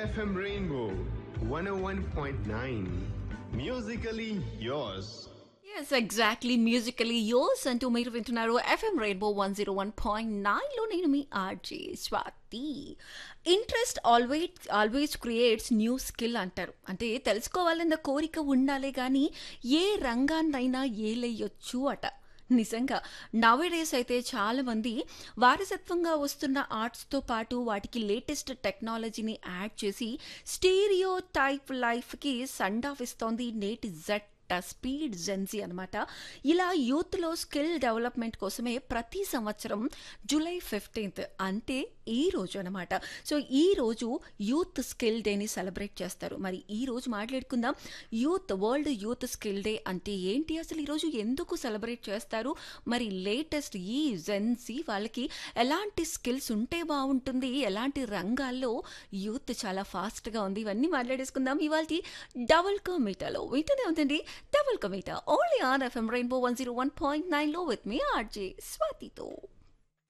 FM Rainbow 101.9. Musically yours. Yes exactly musically yours అంటూ మీరు వింటున్నారు FM rainbow one zero one point నైన్లో నేను మీ RJ Swathi interest always always creates new skill అంటారు అంటే తెలుసుకోవాలన్న కోరిక ఉండాలే కానీ ఏ రంగాన్నైనా ఏలేయొచ్చు అట నిజంగా నవేడేస్ అయితే చాలామంది వారసత్వంగా వస్తున్న ఆర్ట్స్తో పాటు వాటికి లేటెస్ట్ టెక్నాలజీని యాడ్ చేసి స్టీరియో టైప్ లైఫ్కి సండ్ ఆఫ్ ఇస్తోంది నేటి జెట్ స్పీడ్ జెన్సీ అనమాట ఇలా యూత్లో స్కిల్ డెవలప్మెంట్ కోసమే ప్రతి సంవత్సరం జూలై ఫిఫ్టీన్త్ అంటే ఈ రోజు అనమాట సో ఈ రోజు యూత్ స్కిల్ డేని సెలబ్రేట్ చేస్తారు మరి ఈ రోజు మాట్లాడుకుందాం youth world youth skill day అంటే ఏంటి అసలు ఈరోజు ఎందుకు సెలబ్రేట్ చేస్తారు మరి లేటెస్ట్ ఈ జెన్సీ వాళ్ళకి ఎలాంటి స్కిల్స్ ఉంటే బాగుంటుంది ఎలాంటి రంగాల్లో యూత్ చాలా ఫాస్ట్గా ఉంది ఇవన్నీ మాట్లాడేసుకుందాం ఇవాళ డబుల్ కమీటాలో వింటూనే ఉందండి double ka meetha only on FM rainbow one zero one point నైన్లో విత్ మీ ఆర్జే స్వాతితో